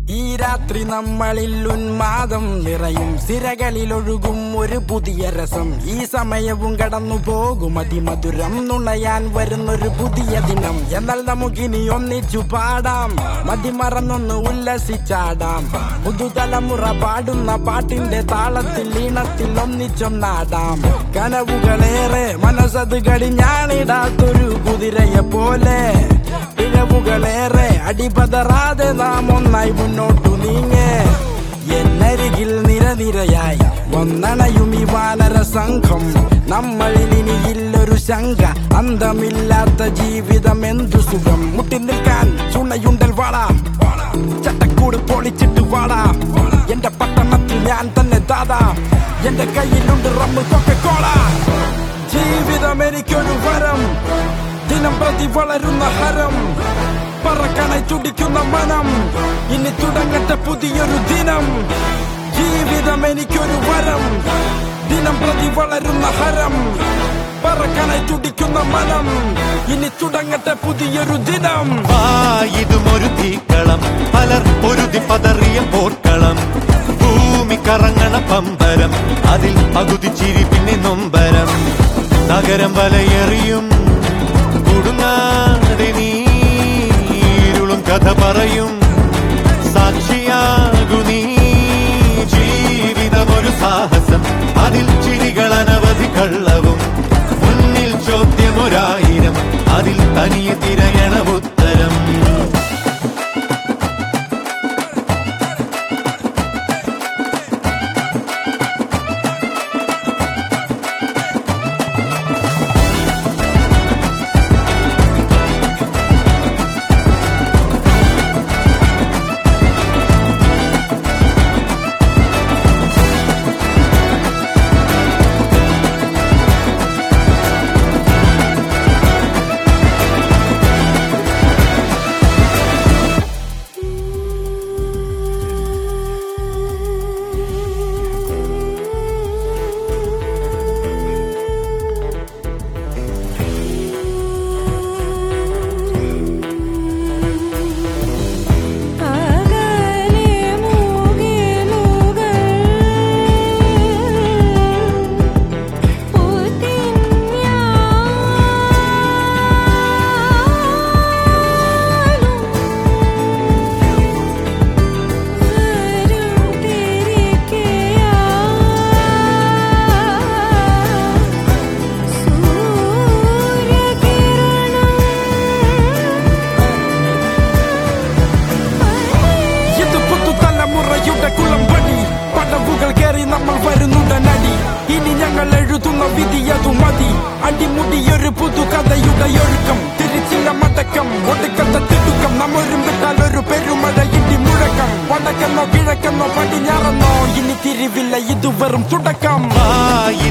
ഈ രാത്രി നമ്മളിൽ ഉന്മാദം നിറയും സിരകളിൽ ഒഴുകും ഒരു പുതിയ രസം ഈ സമയവും കടന്നു പോകും അതിമധുരം നുണയാൻ വരുന്നൊരു പുതിയ ദിനം എന്നാൽ നമുക്കിനി ഒന്നിച്ചു പാടാം മതിമറന്നൊന്ന് ഉല്ലസിച്ചാടാം പുതുതലമുറ പാടുന്ന പാട്ടിന്റെ താളത്തിൽ ഈണത്തിൽ ഒന്നിച്ചൊന്നാടാം കനവുകളേറെ മനസ്സത് കടിഞ്ഞാണിടാത്തൊരു കുതിരയെ പോലെ പിഴവുകളേറെ അടിപതറാതെ നാം ഒന്നായി മുന്നോട്ടു നീങ്ങേ എന്നരികിൽ നിരനിരയായി വന്നണയും ഈ വാനര സംഘം നമ്മളിൽ ഇനിയില്ലൊരു ശങ്ക അന്തമില്ലാത്ത ജീവിതം എന്തു സുഖം മുട്ടി നിൽക്കാൻ ചുണയുണ്ടൽ വാടാ ചട്ടക്കൂട് പൊളിച്ചിട്ട് വാടാ എന്റെ പട്ടണത്തിൽ ഞാൻ തന്നെ ദാദാ എന്റെ കയ്യിലുണ്ട് റമ്മ് കൊക്കക്കോള ജീവിതം എനിക്കൊരു വരം ദിനം പ്രതി വളരുന്ന ഹരം പറക്കണை തുടിക്കുന്ന മനം ഇനി തുടങ്ങട്ടെ പുതിയൊരു ദിനം ജീവിതം എനിക്കൊരു വരം ദിനം പ്രതി വളരുന്ന ഹരം പറക്കണை തുടിക്കുന്ന മനം ഇനി തുടങ്ങട്ടെ പുതിയൊരു ദിനം ആ ഇതും ഒരു തീക്കളം പലർ പൊരുതി പതറിയ പോർക്കളം ഭൂമി കറങ്ങണ പമ്പരം അതിൽ പകുതി ചിരി പിന്നെ നൊമ്പരം നഗരം വലയെറിയും കുടുങ്ങാതെ നീരുളും കഥ പറയും സാക്ഷിയാകു നീ ജീവിതമൊരു സാഹസം അതിൽ ചിരികൾ അനവധി കള്ളവും മുന്നിൽ ചോദ്യമൊരായിരം അതിൽ തനിയെ തിരയണ ഉത്തരം അകലെ മൂകിലുകൾ പുതിഞ്ഞാലും വരും തിരികെയാ സൂര്യകിരണം ഇത് പുതുതലമുറയുടെ കുളമ്പടി പടവുകൾ കയറി നമ്മൾ വരുന്നുടനടി ഇനി ഞങ്ങൾ എഴുതുന്ന വിധി അതു മതി അടിമുടിയൊരു പുതുകഥയുടെ ഒഴുക്കം തിരിച്ചില്ല മടക്കം ഒടുക്കത്തെ തിടുക്കം നമ്മൊരും വിട്ടാൽ ഒരു പെരുമഴ ഇടി മുഴക്കം വടക്കെന്നോ കിഴക്കെന്നോ പടിഞ്ഞാറെന്നോ ഇനി തിരിവില്ല ഇത് വെറും തുടക്കം ആ